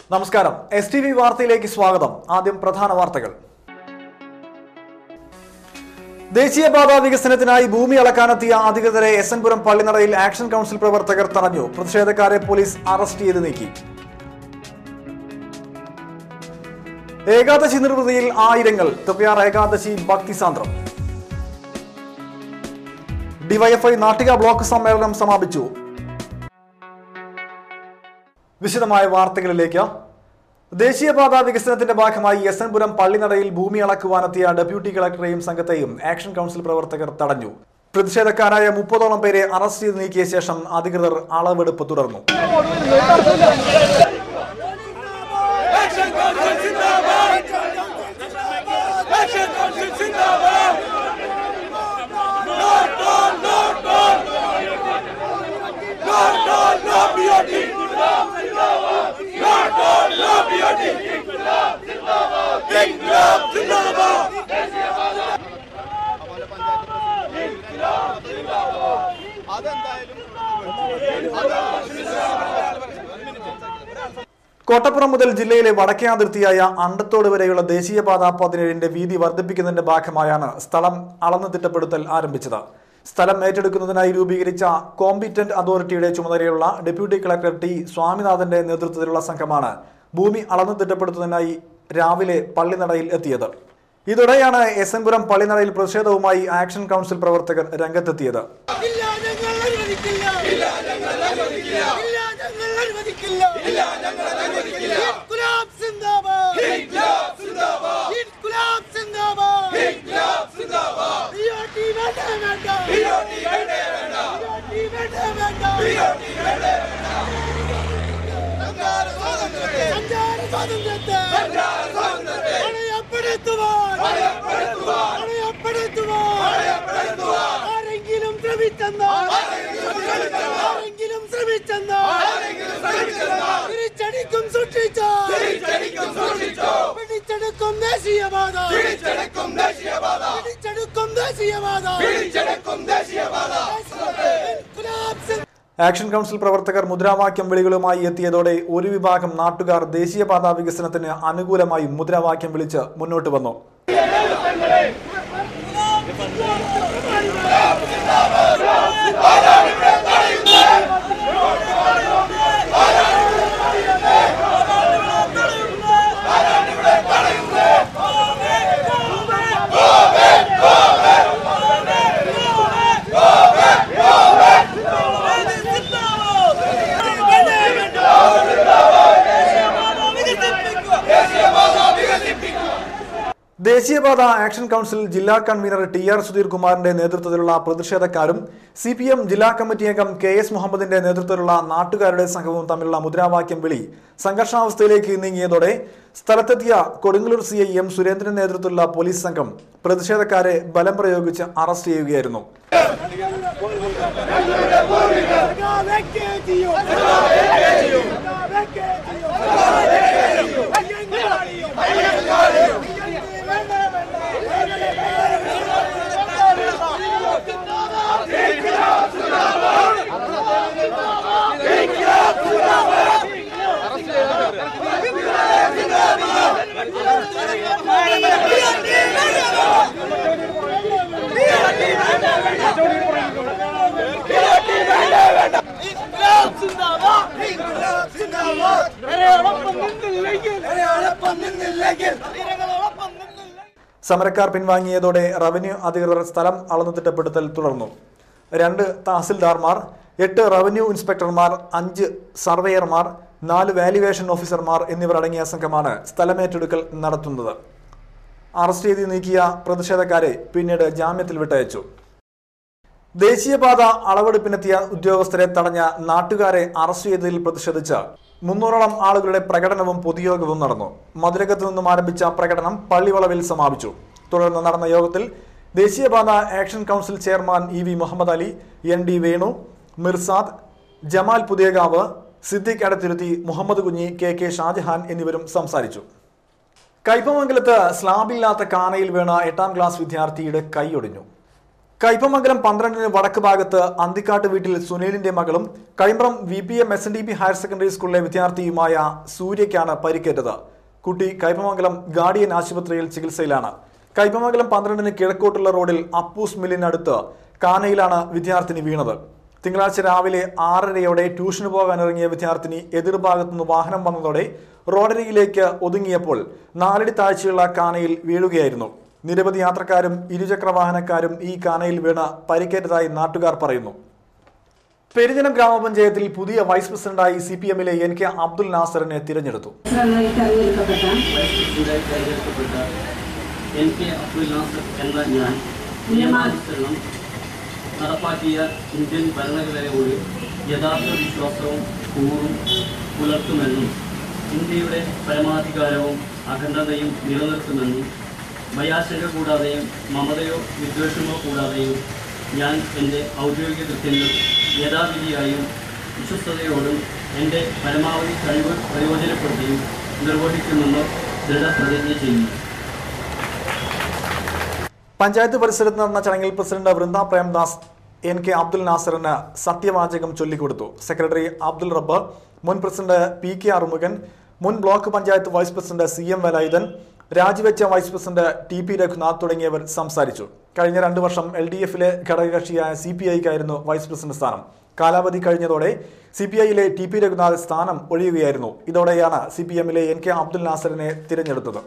നമസ്കാരം S T V വാർത്തയിലേക്ക് സ്വാഗതം ആദ്യം പ്രധാന വാർത്തകൾ ദേശീയപാത വികസനത്തിനായി ഭൂമി അളക്കാനെത്തിയ അധികൃതരെ എസ് എൻ പുരം പള്ളിനടയിൽ ആക്ഷൻ കൗൺസിൽ പ്രവർത്തകർ തടഞ്ഞു പ്രതിഷേധക്കാരെ പോലീസ് അറസ്റ്റ് ചെയ്ത് നീക്കി ഏകാദശി നിർവൃതിയിൽ ആയിരങ്ങൾ തൃപ്യാർ ഏകാദശി ഭക്തിസാന്ദ്രം ഡിവൈഎഫ്ഐ നാട്ടിക ബ്ലോക്ക് സമ്മേളനം സമാപിച്ചു വിശദമായ വാർത്തകളിലേക്ക് ദേശീയപാത വികസനത്തിന്റെ ഭാഗമായി എസ് എൻ പുരം പള്ളിനടയിൽ ഭൂമി അളക്കുവാനെത്തിയ ഡെപ്യൂട്ടി കളക്ടറെയും സംഘത്തെയും ആക്ഷൻ കൗൺസിൽ പ്രവർത്തകർ തടഞ്ഞു പ്രതിഷേധക്കാരായ മുപ്പതോളം പേരെ അറസ്റ്റ് ചെയ്ത് നീക്കിയ ശേഷം അധികൃതർ അളവെടുപ്പ് തുടർന്നു Action Council Zindabad! Action Council Zindabad! No, no, no, no! No, no, no BOT! No, no, no BOT! Inkılap Zindabad! Kottappuram മുതൽ ജില്ലയിലെ വടക്കേ അതിർത്തിയായ അണ്ടത്തോട് വരെയുള്ള ദേശീയപാത പതിനേഴിന്റെ വീതി വർദ്ധിപ്പിക്കുന്നതിന്റെ ഭാഗമായാണ് സ്ഥലം അളന്നു തിട്ടപ്പെടുത്തൽ ആരംഭിച്ചത് സ്ഥലം ഏറ്റെടുക്കുന്നതിനായി രൂപീകരിച്ച കോമ്പിറ്റന്റ് അതോറിറ്റിയുടെ ചുമതലയുള്ള ഡെപ്യൂട്ടി കളക്ടർ ടി സ്വാമിനാഥന്റെ നേതൃത്വത്തിലുള്ള സംഘമാണ് ഭൂമി അളന്നു തിട്ടപ്പെടുത്തുന്നതിനായി രാവിലെ പള്ളിനടയിൽ എത്തിയത് ഇതോടെയാണ് എസ് എൻ പുരം പള്ളിനടയിൽ പ്രതിഷേധവുമായി ആക്ഷൻ കൗൺസിൽ പ്രവർത്തകർ രംഗത്തെത്തിയത് ഇല്ല ഞങ്ങൾ അനുവദിക്കില്ല ഇല്ല ഞങ്ങൾ അനുവദിക്കില്ല ഇല്ല ഞങ്ങൾ അനുവദിക്കില്ല ഇല്ല ഞങ്ങൾ അനുവദിക്കില്ല ഇൻകുലാബ് സിന്ദാബാദ് ഇൻകുലാബ് സിന്ദാബാദ് ഇൻകുലാബ് സിന്ദാബാദ് ഇൻകുലാബ് സിന്ദാബാദ് ബിഒടി വേണ്ട വേണ്ട ബിഒടി വേണ്ട വേണ്ട ബിഒടി വേണ്ട വേണ്ട ബിഒടി വേണ്ട സഞ്ചാര സ്വാതന്ത്ര്യത്തെ സഞ്ചാര സ്വാതന്ത്ര്യത്തെ സഞ്ചാര സ്വാതന്ത്ര്യത്തെ അണയപ്പെടുത്തുവാൻ അണയപ്പെടുത്തുവാൻ അണയപ്പെടുത്തുവാൻ അണയപ്പെടുത്തുവാൻ ആരെങ്കിലും ശ്രമിച്ചെന്നാൽ ആരെങ്കിലും ശ്രമിച്ചെന്നാൽ തിരിച്ചടിക്കും സൂക്ഷിച്ചോ തിരിച്ചടിക്കും സൂക്ഷിച്ചോ പിടിച്ചെടുക്കും ദേശീയപാത പിടിച്ചെടുക്കും ദേശീയപാത പിടിച്ചെടുക്കും ദേശീയപാത പിടിച്ചെടുക്കും ദേശീയപാത ആക്ഷൻ കൗൺസിൽ പ്രവർത്തകർ മുദ്രാവാക്യം വിളികളുമായി എത്തിയതോടെ ഒരു വിഭാഗം നാട്ടുകാർ ദേശീയപാത വികസനത്തിന് അനുകൂലമായി മുദ്രാവാക്യം വിളിച്ച് മുന്നോട്ട് വന്നു ദേശീയപാത ആക്ഷൻ കൗൺസിൽ ജില്ലാ കൺവീനർ ടി ആർ സുധീർ കുമാറിന്റെ നേതൃത്വത്തിലുള്ള പ്രതിഷേധക്കാരും സി പി എം ജില്ലാ കമ്മിറ്റി അംഗം കെ എസ് മുഹമ്മദിന്റെ നേതൃത്വത്തിലുള്ള നാട്ടുകാരുടെ സംഘവും തമ്മിലുള്ള മുദ്രാവാക്യം വിളി സംഘർഷാവസ്ഥയിലേക്ക് നീങ്ങിയതോടെ സ്ഥലത്തെത്തിയ Kodungallur C I M Surendran നേതൃത്വത്തിലുള്ള പോലീസ് സംഘം പ്രതിഷേധക്കാരെ ബലം പ്രയോഗിച്ച് അറസ്റ്റ് ചെയ്യുകയായിരുന്നു ഇൻകുലാബ് സിന്ദാബാദ് ഇൻകുലാബ് സിന്ദാബാദ് ഒപ്പം നിന്നില്ലെങ്കിൽ ഒപ്പം നിന്നില്ലെങ്കിൽ ഒപ്പം നിന്നില്ലെങ്കിൽ സമരക്കാർ പിൻവാങ്ങിയതോടെ റവന്യൂ അധികൃതർ സ്ഥലം അളന്നു തിട്ടപ്പെടുത്തൽ തുടർന്നു രണ്ട് തഹസിൽദാർമാർ എട്ട് റവന്യൂ ഇൻസ്പെക്ടർമാർ അഞ്ച് സർവേയർമാർ നാല് വാല്യുവേഷൻ ഓഫീസർമാർ എന്നിവരടങ്ങിയ സംഘമാണ് സ്ഥലമേറ്റെടുക്കൽ നടത്തുന്നത് അറസ്റ്റ് ചെയ്ത് നീക്കിയ പ്രതിഷേധക്കാരെ പിന്നീട് ജാമ്യത്തിൽ വിട്ടയച്ചു ദേശീയപാത അളവെടുപ്പിനെത്തിയ ഉദ്യോഗസ്ഥരെ തടഞ്ഞ നാട്ടുകാരെ അറസ്റ്റ് ചെയ്തതിൽ പ്രതിഷേധിച്ച് മുന്നൂറോളം ആളുകളുടെ പ്രകടനവും പൊതുയോഗവും നടന്നു മധുരകത്ത് നിന്നും ആരംഭിച്ച പ്രകടനം പള്ളിവളവിൽ സമാപിച്ചു തുടർന്ന് നടന്ന യോഗത്തിൽ ദേശീയപാത action council chairman E V Muhammad Ali N D Venu Mirzad Jamal Puthiyakavu Siddique Adathiruthi Muhammad Kunji K K Shah Jahan എന്നിവരും സംസാരിച്ചു കയ്പമംഗലത്ത് സ്ലാബില്ലാത്ത കാനയിൽ വീണ എട്ടാം ക്ലാസ് വിദ്യാർത്ഥിയുടെ കൈയൊടിഞ്ഞു കയ്പമംഗലം പന്ത്രണ്ടിന് വടക്ക് ഭാഗത്ത് അന്തിക്കാട്ട് വീട്ടിൽ സുനീലിന്റെ മകളും Kaimpram V P M S N D P higher secondary സ്കൂളിലെ വിദ്യാർത്ഥിയുമായ സൂര്യയ്ക്കാണ് പരിക്കേറ്റത് കുട്ടി കയ്പമംഗലം ഗാർഡിയൻ ആശുപത്രിയിൽ ചികിത്സയിലാണ് കയ്പമംഗലം പന്ത്രണ്ടിന് കിഴക്കോട്ടുള്ള റോഡിൽ അപ്പൂസ് മില്ലിനടുത്ത് കാനയിലാണ് വിദ്യാർത്ഥിനി വീണത് തിങ്കളാഴ്ച രാവിലെ ആറരയോടെ ട്യൂഷന് പോകാനിറങ്ങിയ വിദ്യാർത്ഥിനി എതിർഭാഗത്തുനിന്ന് വാഹനം വന്നതോടെ റോഡരികിലേക്ക് ഒതുങ്ങിയപ്പോൾ നാലടി താഴ്ചയുള്ള കാനയിൽ വീഴുകയായിരുന്നു നിരവധി യാത്രക്കാരും ഇരുചക്ര വാഹനക്കാരും ഈ കാനയിൽ വീണ് പരിക്കേറ്റതായി നാട്ടുകാർ പറയുന്നു പെരിഞ്ഞനം ഗ്രാമപഞ്ചായത്തിൽ പുതിയ വൈസ് പ്രസിഡന്റായി സി പി എമ്മിലെ എൻ കെ അബ്ദുൽ നാസറിനെ തിരഞ്ഞെടുത്തു നന്നായി തെരഞ്ഞെടുക്കപ്പെട്ട വൈസ്പ്രസിഡന്റായി തെരഞ്ഞെടുക്കപ്പെട്ട എൻ കെ അബ്ദുൽ നാസർ എന്ന ഞാൻ നിയമാനുസരണം നടപ്പാക്കിയ ഇന്ത്യൻ ഭരണഘടനയോട് യഥാർത്ഥ വിശ്വാസവും കൂറും പുലർത്തുമെന്നും ഇന്ത്യയുടെ പരമാധികാരവും അഖണ്ഡതയും നിലനിർത്തുമെന്നും ഭയാശങ്ക കൂടാതെയും മമതയോ വിദ്വേഷമോ കൂടാതെയും ഞാൻ എൻ്റെ ഔദ്യോഗിക കൃത്യങ്ങൾ യഥാവിധിയായും വിശ്വസ്തയോടും എൻ്റെ പരമാവധി കഴിവ് പ്രയോജനപ്പെടുത്തിയും നിർവഹിക്കുമെന്ന് ദൃഢപ്രതിജ്ഞ ചെയ്യുന്നു പഞ്ചായത്ത് പരിസരത്ത് നടന്ന ചടങ്ങിൽ president Vrinda Premdas N K Abdul നാസറിന് സത്യവാചകം ചൊല്ലിക്കൊടുത്തു സെക്രട്ടറി അബ്ദുൽ റബ്ബ് മുൻ പ്രസിഡന്റ് പി കെ അറുമുഖൻ മുൻ block panchayat vice president C M Velayudhan രാജിവെച്ച vice president T P Raghunath തുടങ്ങിയവർ സംസാരിച്ചു കഴിഞ്ഞ രണ്ടു വർഷം എൽ ഡി എഫിലെ ഘടകകക്ഷിയായ സി പി ഐക്കായിരുന്നു വൈസ് പ്രസിഡന്റ് സ്ഥാനം കാലാവധി കഴിഞ്ഞതോടെ സി പി ഐയിലെ ടി പി രഘുനാഥ് സ്ഥാനം ഒഴിയുകയായിരുന്നു ഇതോടെയാണ് സി പി എമ്മിലെ എൻ കെ അബ്ദുൽ നാസറിനെ തിരഞ്ഞെടുത്തത്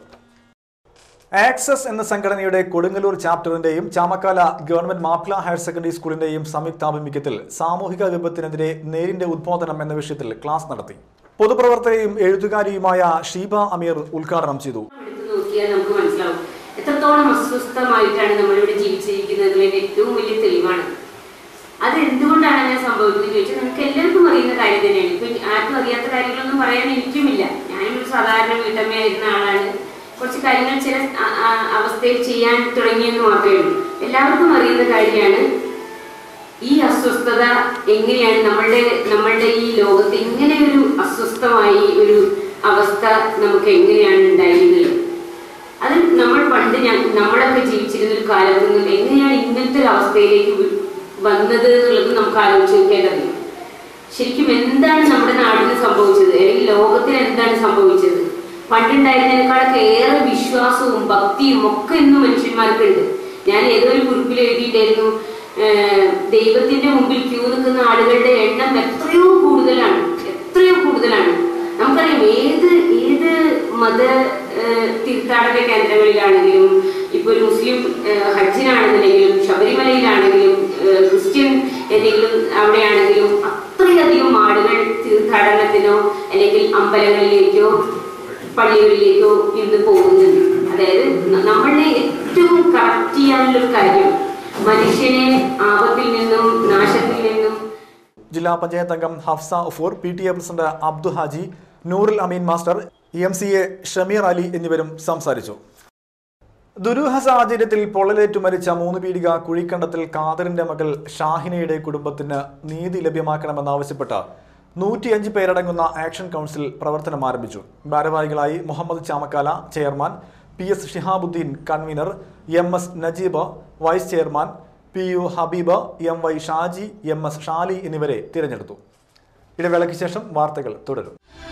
ആക്സസ് എന്ന സംഘടനയുടെ കൊടുങ്ങല്ലൂർ ചാപ്റ്ററിന്റെയും Chamakkala government Mappila higher secondary സ്കൂളിന്റെയും സംയുക്താഭിമുഖ്യത്തിൽ സാമൂഹിക വിപത്തിനെതിരെ നേരിന്റെ ഉദ്ബോധനം എന്ന വിഷയത്തിൽ ക്ലാസ് നടത്തി പൊതുപ്രവർത്തകയും എഴുത്തുകാരിയുമായ ഷീബ അമീർ ഉദ്ഘാടനം ചെയ്തു എടുത്തു നോക്കിയാൽ നമുക്ക് മനസ്സിലാവും എത്രത്തോളം അസ്വസ്ഥമായിട്ടാണ് നമ്മളിവിടെ ജീവിച്ചിരിക്കുന്നതിന്റെ ഏറ്റവും വലിയ തെളിവാണ് അത് എന്തുകൊണ്ടാണ് അങ്ങനെ സംഭവിക്കുന്നത് ചോദിച്ചാൽ നമുക്ക് എല്ലാവർക്കും അറിയുന്ന കാര്യം തന്നെയാണ് ഇപ്പൊ ആർക്കും അറിയാത്ത കാര്യങ്ങളൊന്നും പറയാൻ എനിക്കുമില്ല ഞാനും ഒരു സാധാരണ വീട്ടമ്മയായിരുന്ന ആളാണ് കുറച്ച് കാര്യങ്ങൾ ചില ആ- ആ- അവസ്ഥയിൽ ചെയ്യാൻ തുടങ്ങിയെന്ന് മാത്രമേ ഉള്ളൂ എല്ലാവർക്കും അറിയുന്ന കാര്യമാണ് ഈ അസ്വസ്ഥത എങ്ങനെയാണ് നമ്മളുടെ നമ്മളുടെ ഈ ലോകത്ത് ഇങ്ങനെ ഒരു അസ്വസ്ഥമായി ഒരു അവസ്ഥ നമുക്ക് എങ്ങനെയാണ് ഉണ്ടായിരുന്നത് അത് നമ്മൾ പണ്ട് ഞാൻ നമ്മളൊക്കെ ജീവിച്ചിരുന്ന ഒരു കാലത്ത് നിന്നും എങ്ങനെയാണ് ഇങ്ങനത്തെ ഒരു അവസ്ഥയിലേക്ക് വി- വന്നത് എന്നുള്ളത് നമുക്ക് ആലോചിച്ച് നോക്കേണ്ടതുണ്ട് ശരിക്കും എന്താണ് നമ്മുടെ നാടിന് സംഭവിച്ചത് അല്ലെങ്കിൽ ലോകത്തിന് എന്താണ് സംഭവിച്ചത് പണ്ടുണ്ടായിരുന്നതിനേക്കാളൊക്കെ ഏറെ വിശ്വാസവും ഭക്തിയും ഒക്കെ ഇന്നും മനുഷ്യന്മാർക്കുണ്ട് ഞാൻ ഏതോ ഒരു കുറിപ്പിൽ എഴുതിയിട്ടായിരുന്നു ഏഹ്, ദൈവത്തിന്റെ മുമ്പിൽ ക്യൂ നിൽക്കുന്ന ആളുകളുടെ എണ്ണം എത്രയോ കൂടുതലാണ് എത്രയോ കൂടുതലാണ് നമുക്കറിയാം ഏത് ഏത് മത ഏഹ്, തീർത്ഥാടന കേന്ദ്രങ്ങളിലാണെങ്കിലും ഇപ്പൊ ഒരു മുസ്ലിം ഏഹ്, ഹജ്ജിനാണെന്നുണ്ടെങ്കിലും ശബരിമലയിലാണെങ്കിലും ഏഹ്, ക്രിസ്ത്യൻ എന്തെങ്കിലും അവിടെയാണെങ്കിലും അത്രയധികം ആളുകൾ തീർത്ഥാടനത്തിനോ അല്ലെങ്കിൽ അമ്പലങ്ങളിലേക്കോ പള്ളികളിലേക്കോ ഇന്ന് പോകുന്നുണ്ട് അതായത് ന- നമ്മളുടെ ഏറ്റവും കറക്റ്റ് ചെയ്യാനുള്ള ഒരു കാര്യം മനുഷ്യനെ ആപത്തിൽ നിന്നും നാശത്തിൽ നിന്നും ജില്ലാ പഞ്ചായത്ത് അംഗം Hafsa Ufoor P T A president Abdu Haji Noorul Ameen master M C A Shameer Ali എന്നിവരും സംസാരിച്ചു ദുരൂഹ സാഹചര്യത്തിൽ പൊള്ളലേറ്റു മരിച്ച മൂന്ന് പീടിക കുഴിക്കണ്ടത്തിൽ ഖാദറിന്റെ മകൾ ഷാഹിനയുടെ കുടുംബത്തിന് നീതി ലഭ്യമാക്കണമെന്നാവശ്യപ്പെട്ട് നൂറ്റിയഞ്ച് പേരടങ്ങുന്ന ആക്ഷൻ കൗൺസിൽ പ്രവർത്തനം ആരംഭിച്ചു ഭാരവാഹികളായി Muhammad Chamakkala chairman P S Shihabuddin convener M S Najeeb vice chairman P U Habeeb M Y Shaji M S Shali എന്നിവരെ തിരഞ്ഞെടുത്തു ഇടവേളയ്ക്ക് ശേഷം വാർത്തകൾ തുടരും